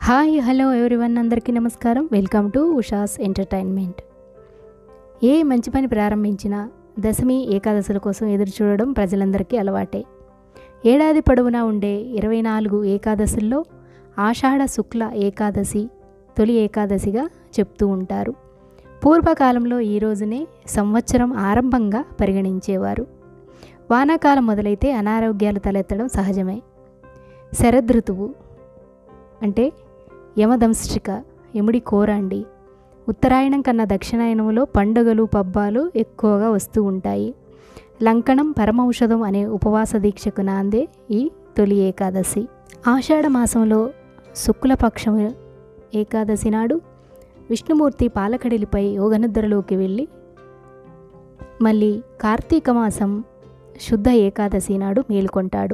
hi hello everyone అందరికీ నమస్కారం welcome to Usha's entertainment ఏ మంచి పని ప్రారంభించినా దశమి ఏకాదశుల కోసం ఎదురు చూడడం ప్రజలందరికీ అలవాటే ఏడాది పొడవునా ఉండే ఇరవై నాలుగు ఏకాదశుల్లో ఆషాఢ శుక్ల ఏకాదశి తొలి ఏకాదశిగా చెప్తూ ఉంటారు పూర్వకాలంలో ఈ రోజునే సంవత్సరం ఆరంభంగా పరిగణించేవారు వానాకాలం మొదలైతే అనారోగ్యాలు తలెత్తడం సహజమే శరదృతువు అంటే యమదంష్టిక యముడి కోరండి ఉత్తరాయణం కన్నా దక్షిణాయనంలో పండుగలు పబ్బాలు ఎక్కువగా వస్తూ ఉంటాయి లంకణం పరమౌషధం అనే ఉపవాస దీక్షకు నాందే ఈ తొలి ఏకాదశి ఆషాఢ మాసంలో శుక్లపక్షం ఏకాదశి నాడు విష్ణుమూర్తి పాలకడిలిపై యోగనిద్రలోకి వెళ్ళి మళ్ళీ కార్తీక మాసం శుద్ధ ఏకాదశి నాడు మేలుకొంటాడు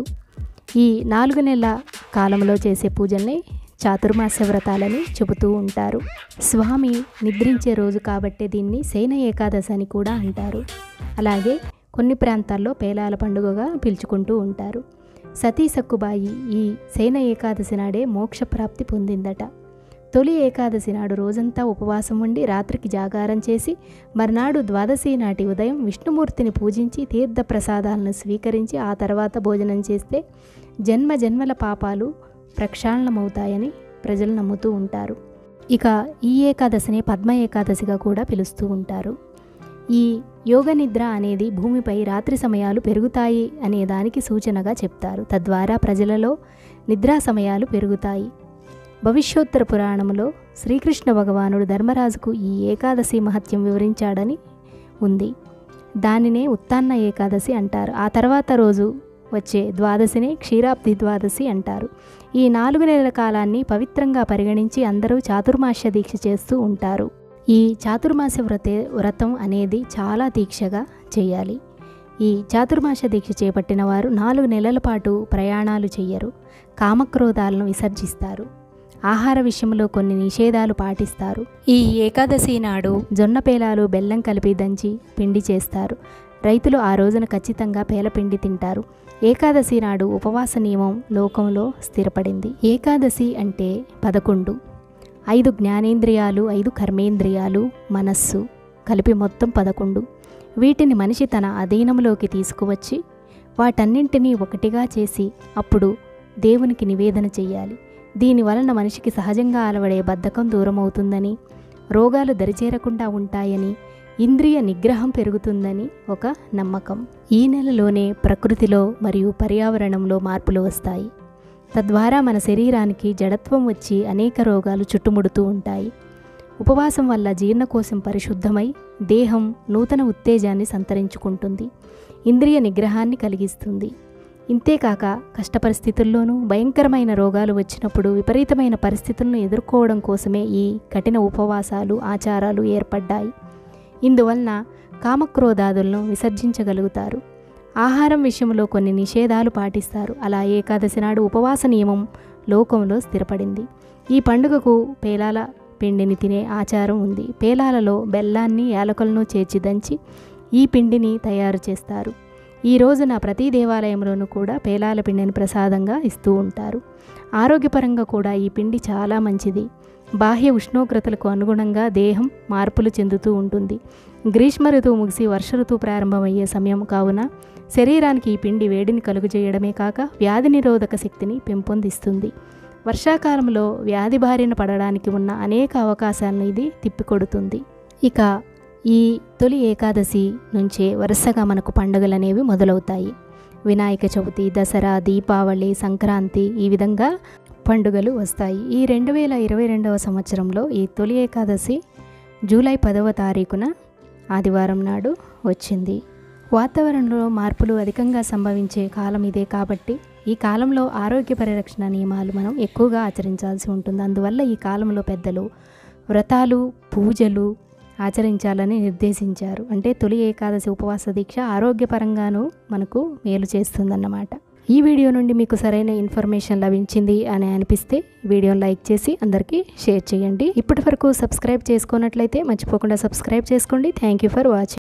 ఈ నాలుగు నెలల కాలంలో చేసే పూజల్ని చాతుర్మాస వ్రతాలని చెబుతూ ఉంటారు స్వామి నిద్రించే రోజు కాబట్టే దీన్ని శయన ఏకాదశి అని కూడా అంటారు అలాగే కొన్ని ప్రాంతాల్లో పేలాల పండుగగా పిలుచుకుంటూ ఉంటారు సతీ సక్కుబాయి ఈ శయన ఏకాదశి నాడే మోక్షప్రాప్తి పొందిందట తొలి ఏకాదశి నాడు రోజంతా ఉపవాసం ఉండి రాత్రికి జాగారం చేసి మర్నాడు ద్వాదశి నాటి ఉదయం విష్ణుమూర్తిని పూజించి తీర్థ ప్రసాదాలను స్వీకరించి ఆ తర్వాత భోజనం చేస్తే జన్మ జన్మల పాపాలు ప్రక్షాళనమవుతాయని ప్రజలు నమ్ముతూ ఉంటారు ఇక ఈ ఏకాదశిని పద్మ ఏకాదశిగా కూడా పిలుస్తూ ఉంటారు ఈ యోగ నిద్ర అనేది భూమిపై రాత్రి సమయాలు పెరుగుతాయి అనే దానికి సూచనగా చెప్తారు తద్వారా ప్రజలలో నిద్రా సమయాలు పెరుగుతాయి భవిష్యోత్తర పురాణంలో శ్రీకృష్ణ భగవానుడు ధర్మరాజుకు ఈ ఏకాదశి మహత్యం వివరించాడని ఉంది దానినే ఉత్తాన్న ఏకాదశి అంటారు ఆ తర్వాత రోజు వచ్చే ద్వాదశిని క్షీరాబ్ది ద్వాదశి అంటారు ఈ నాలుగు నెలల కాలాన్ని పవిత్రంగా పరిగణించి అందరూ చాతుర్మాస్య దీక్ష చేస్తూ ఉంటారు ఈ చాతుర్మాస వ్రతే వ్రతం అనేది చాలా దీక్షగా చేయాలి ఈ చాతుర్మాస దీక్ష చేపట్టిన వారు నాలుగు నెలల పాటు ప్రయాణాలు చెయ్యరు కామక్రోధాలను విసర్జిస్తారు ఆహార విషయంలో కొన్ని నిషేధాలు పాటిస్తారు ఈ ఏకాదశి నాడు జొన్న పేలాలు బెల్లం కలిపి దంచి పిండి చేస్తారు రైతులు ఆ రోజున ఖచ్చితంగా పేలపిండి తింటారు ఏకాదశి నాడు ఉపవాస నియమం లోకంలో స్థిరపడింది ఏకాదశి అంటే పదకొండు ఐదు జ్ఞానేంద్రియాలు ఐదు కర్మేంద్రియాలు మనస్సు కలిపి మొత్తం పదకొండు వీటిని మనిషి తన అధీనంలోకి తీసుకువచ్చి వాటన్నింటినీ ఒకటిగా చేసి అప్పుడు దేవునికి నివేదన చెయ్యాలి దీని వలన మనిషికి సహజంగా అలవడే బద్ధకం దూరమవుతుందని రోగాలు దరిచేరకుండా ఉంటాయని ఇంద్రియ నిగ్రహం పెరుగుతుందని ఒక నమ్మకం ఈ నెలలోనే ప్రకృతిలో మరియు పర్యావరణంలో మార్పులు వస్తాయి తద్వారా మన శరీరానికి జడత్వం వచ్చి అనేక రోగాలు చుట్టుముడుతూ ఉంటాయి ఉపవాసం వల్ల జీర్ణకోశం పరిశుద్ధమై దేహం నూతన ఉత్తేజాన్ని సంతరించుకుంటుంది ఇంద్రియ నిగ్రహాన్ని కలిగిస్తుంది ఇంతేకాక కష్ట పరిస్థితుల్లోనూ భయంకరమైన రోగాలు వచ్చినప్పుడు విపరీతమైన పరిస్థితులను ఎదుర్కోవడం కోసమే ఈ కఠిన ఉపవాసాలు ఆచారాలు ఏర్పడ్డాయి ఇందువలన కామక్రోధాదులను విసర్జించగలుగుతారు ఆహారం విషయంలో కొన్ని నిషేధాలు పాటిస్తారు అలా ఏకాదశి నాడు ఉపవాస నియమం లోకంలో స్థిరపడింది ఈ పండుగకు పేలాల పిండిని తినే ఆచారం ఉంది పేలాలలో బెల్లాన్ని యాలకులను చేర్చి దంచి ఈ పిండిని తయారు చేస్తారు ఈ రోజున ప్రతి దేవాలయంలోనూ కూడా పేలాల పిండిని ప్రసాదంగా ఇస్తూ ఉంటారు ఆరోగ్యపరంగా కూడా ఈ పిండి చాలా మంచిది బాహ్య ఉష్ణోగ్రతలకు అనుగుణంగా దేహం మార్పులు చెందుతూ ఉంటుంది గ్రీష్మ ఋతువు ముగిసి వర్ష ఋతువు ప్రారంభమయ్యే సమయం కావున శరీరానికి ఈ పిండి వేడిని కలుగజేయడమే కాక వ్యాధి నిరోధక శక్తిని పెంపొందిస్తుంది వర్షాకాలంలో వ్యాధి బారిన పడడానికి ఉన్న అనేక అవకాశాలను ఇది తిప్పికొడుతుంది ఇక ఈ తొలి ఏకాదశి నుంచే వరుసగా మనకు పండుగలు అనేవి మొదలవుతాయి వినాయక చవితి దసరా దీపావళి సంక్రాంతి ఈ విధంగా పండుగలు వస్తాయి ఈ రెండు వేల ఇరవై రెండవ సంవత్సరంలో ఈ తొలి ఏకాదశి జూలై పదవ తారీఖున ఆదివారం నాడు వచ్చింది వాతావరణంలో మార్పులు అధికంగా సంభవించే కాలం ఇదే కాబట్టి ఈ కాలంలో ఆరోగ్య పరిరక్షణ నియమాలు మనం ఎక్కువగా ఆచరించాల్సి ఉంటుంది అందువల్ల ఈ కాలంలో పెద్దలు వ్రతాలు పూజలు ఆచరించాలని నిర్దేశించారు అంటే తొలి ఏకాదశి ఉపవాస దీక్ష ఆరోగ్యపరంగాను మనకు మేలు చేస్తుందన్నమాట ఈ వీడియో నుండి మీకు సరైన ఇన్ఫర్మేషన్ లభించింది అని అనిపిస్తే వీడియోని లైక్ చేసి అందరికీ షేర్ చేయండి ఇప్పటి వరకు సబ్స్క్రైబ్ చేసుకున్నట్లయితే మర్చిపోకుండా సబ్స్క్రైబ్ చేసుకోండి థ్యాంక్ యూ ఫర్ వాచింగ్